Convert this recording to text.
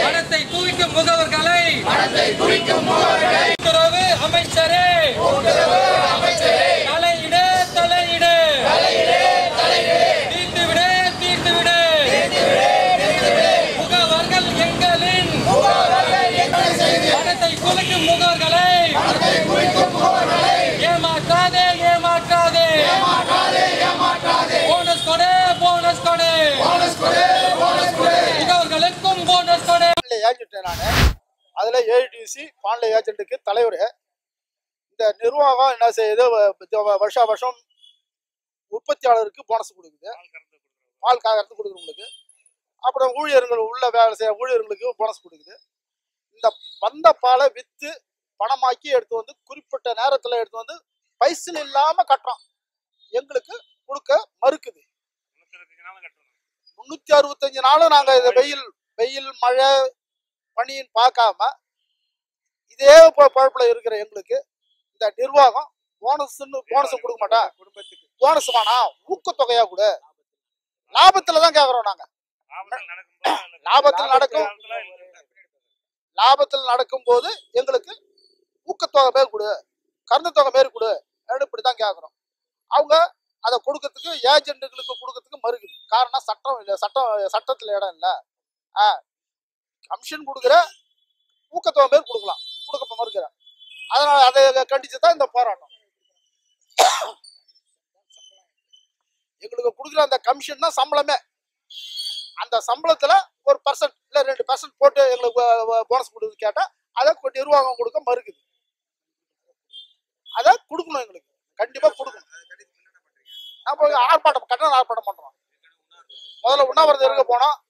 பணத்தை குவிக்கும் முகவர்களை கூட்டுறவு அமைச்சரே தலையிடு தலையிடு தீர்த்துவிடு தீர்த்துவிடு முகவர்கள் எங்களின் பணத்தை குவிக்கும் முகவர்களை ஏமாற்றாதே ஏமாற்றாதே போனஸ் கொடு போனஸ் கொடு முகவர்களுக்கும் போனஸ் கொடு ஏஜென்ட் நான் அதில் ஏடிசி பாண்லே ஏஜென்ட்டுக்கு தலைவர் இந்த நிர்வாகம் என்ன செய்யுது வ- வ- வருஷா வருஷம் உற்பத்தியாளருக்கு போனஸ் கொடுக்குது பால் காகறது கொடுக்குறவங்களுக்கு அப்புறம் ஊழியர்கள் உள்ள வேலை செய்ய ஊழியர்களுக்கு போனஸ் கொடுக்குது இந்த வந்த பாலை விற்று பணமாக்கி எடுத்து வந்து குறிப்பிட்ட நேரத்தில் எடுத்து வந்து பைசல் இல்லாமல் கட்டுறோம் எங்களுக்கு கொடுக்க மறுக்குது முன்னூத்தி அறுபத்தஞ்சு நாளும் நாங்க இந்த வெயில் வெயில் மழை பனின்னு பார்க்காம இதே பொ- பொழப்புல இருக்கிற எங்களுக்கு இந்த நிர்வாகம் போனஸ்ன்னு போனஸ் கொடுக்க மாட்டா குடும்பத்துக்கு போனஸ் வேணாம் ஊக்கத்தொகையா கொடு லாபத்துல தான் கேக்குறோம் நாங்க லாபத்தில் நடக்கும் லாபத்தில் நடக்கும் போது எங்களுக்கு ஊக்கத்தொகை பேர் கொடு கருணை தொகை பேர் கொடு இப்படி தான் கேட்குறோம் அவங்க அதை கொடுக்கறதுக்கு ஏஜென்ட்டுகளுக்கு கொடுக்கறதுக்கு மறுக்குது காரணம் சட்டம் இல்லை சட்டம் சட்டத்தில் இடம் இல்லை ஆ கமிஷன் கொடுக்குற ஊக்கத்தொகை பேர் கொடுக்கலாம் கொடுக்க மறுக்கிற அதனால அதை கண்டிச்சு தான் இந்த போராட்டம் எங்களுக்கு கொடுக்குற அந்த கமிஷன் தான் சம்பளமே அந்த சம்பளத்துல ஒரு பர்சன்ட் இல்லை ரெண்டு பர்சன்ட் போட்டு எங்களுக்கு போனஸ் கொடுக்குது கேட்டா அதை கொ- நிர்வாகம் கொடுக்க மறுக்குது அதை கொடுக்கணும் எங்களுக்கு கண்டிப்பா கொடுக்கணும் நம்ம ஆர்ப்பாட்டம் கட்டண ஆர்ப்பாட்டம் பண்றோம் முதல்ல உண்ணாவிரதம் இருக்க போனோம்